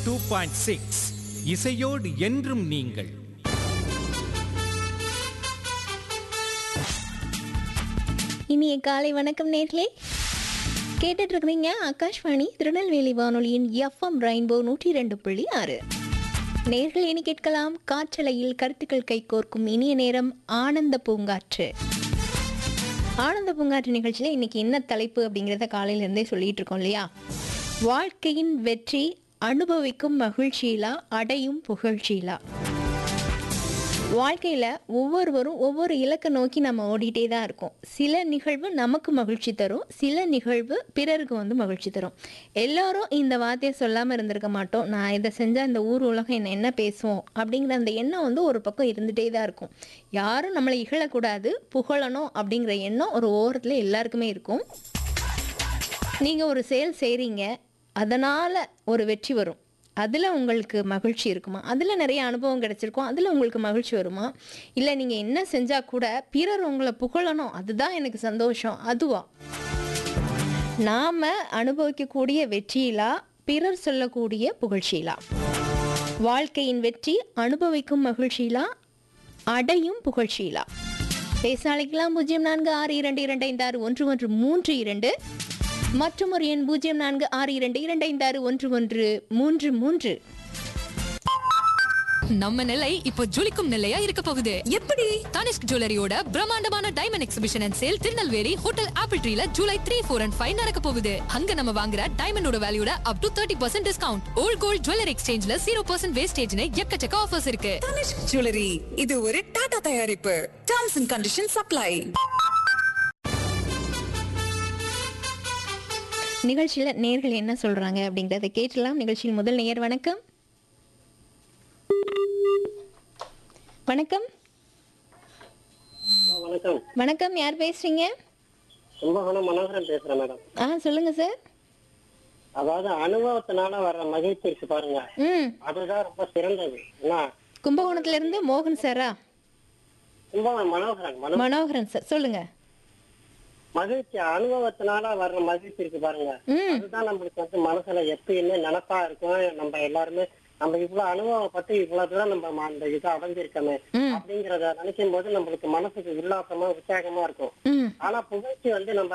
two point six இசையோடு என்றும் நீங்கள் இனிய காலை வணக்கம் நேர்களே கேட்டுட்டு இருக்கிறீங்க ஆகாஷ்வாணி திருநெல்வேலி வானொலியின் எஃப்எம் ரெயின்போ நூற்றி ரெண்டு புள்ளி ஆறு நேர்கள் இனி கேட்கலாம் காற்றலையில் கருத்துக்கள் கைகோர்க்கும் இனிய நேரம் ஆனந்த பூங்காற்று ஆனந்த பூங்காற்று நிகழ்ச்சியில் இன்னைக்கு என்ன தலைப்பு அப்படிங்கிறத காலையில இருந்தே சொல்லிட்டு இருக்கோம் இல்லையா வாழ்க்கையின் வெற்றி அனுபவிக்கும் மகிழ்ச்சியிலா அடையும் புகழ்ச்சியிலா வாழ்க்கையில் ஒவ்வொருவரும் ஒவ்வொரு இலக்கை நோக்கி நம்ம ஓடிட்டே தான் இருக்கோம் சில நிகழ்வு நமக்கு மகிழ்ச்சி தரும் சில நிகழ்வு பிறருக்கு வந்து மகிழ்ச்சி தரும் எல்லாரும் இந்த வார்த்தையை சொல்லாமல் இருந்திருக்க மாட்டோம் நான் இதை செஞ்சால் இந்த ஊர் உலகம் என்ன என்ன பேசுவோம் அப்படிங்கிற அந்த எண்ணம் வந்து ஒரு பக்கம் இருந்துகிட்டே தான் இருக்கும் யாரும் நம்மளை இகழக்கூடாது புகழணும் அப்படிங்கிற எண்ணம் ஒரு ஓரத்தில் எல்லாருக்குமே இருக்கும் நீங்கள் ஒரு செயல் செய்கிறீங்க அதனால் ஒரு வெற்றி வரும் அதில் உங்களுக்கு மகிழ்ச்சி இருக்குமா அதில் நிறைய அனுபவம் கிடைச்சிருக்கும் அதில் உங்களுக்கு மகிழ்ச்சி வருமா இல்லை நீங்கள் என்ன செஞ்சால் கூட பிறர் உங்களை புகழணும் அதுதான் எனக்கு சந்தோஷம் அதுவா நாம் அனுபவிக்கக்கூடிய வெற்றியிலா பிறர் சொல்லக்கூடிய புகழ்ச்சியிலா வாழ்க்கையின் வெற்றி அனுபவிக்கும் மகிழ்ச்சியிலா அடையும் புகழ்ச்சியிலா பேச அழைக்கலாம் பூஜ்ஜியம் நான்கு ஆறு இரண்டு இரண்டு ஐந்து ஆறு ஒன்று ஒன்று மூன்று இரண்டு மற்றும் ஒரு எண் பூஜ்ஜியம் நான்கு ஆறு இரண்டு இரண்டு ஐந்து ஆறு ஒன்று ஒன்று மூன்று மூன்று நம்ம நிலை இப்போ ஜொலிக்கும் நிலையா இருக்க போகுது எப்படி தனிஷ்க் ஜுவல்லரியோட பிரம்மாண்டமான diamond exhibition and sale Tirunelveli hotel apple ட்ரீல July three four and five நடக்க போகுது அங்க நம்ம வாங்குற டைமண்டோட வேல்யூட up to thirty percent discount old gold jewellery எக்ஸ்சேஞ்ச்ல ஜீரோ பர்சன்ட் வேஸ்டேஜ்னு எக்கச்சக்க ஆஃபர்ஸ் இருக்கு தனிஷ்க் ஜுவல்லரி இது ஒரு டாடா தயாரிப்பு டர்ம்ஸ் அண்ட் கண்டிஷன் சப்ளை நிகழ்ச்சியில் நேர்கள் என்ன சொல்றாங்க அப்படிங்கிறத கேட்டலாம் நிகழ்ச்சியில் முதல் நேயர் வணக்கம் வணக்கம் வணக்கம் வணக்கம் யார் பேசுறீங்க கும்பகோணம் மனோகரன் பேசுறேன் மேடம் ஆ சொல்லுங்க சார் அதாவது அனுபவத்தினால வர்ற மகிழ்ச்சி இருக்கு பாருங்க ம் அதுதான் ரொம்ப சிறந்தது என்ன கும்பகோணத்துல இருந்து மோகன் சாரா கும்பகோணம் மனோகரன் மனோ மனோகரன் சார் சொல்லுங்க மகிழ்ச்சி அனுபவத்தினால வர்ற மகிழ்ச்சி இருக்கு பாருங்க ம் அதுதான் நம்மளுக்கு வந்து மனசுல எப்பயுமே நினப்பா இருக்கும் நம்ம எல்லாருமே நம்ம இவ்வளவு அனுபவப்பட்டு இவ்வளவு தூரம் நம்ம ம- அந்த இதை அடைஞ்சிருக்கோமே ம் அப்படிங்கறத நினைக்கும் போது நம்மளுக்கு மனசுக்கு உல்லாசமா உற்சாகமா இருக்கும் ம் ஆனா புகழ்ச்சி வந்து நம்ம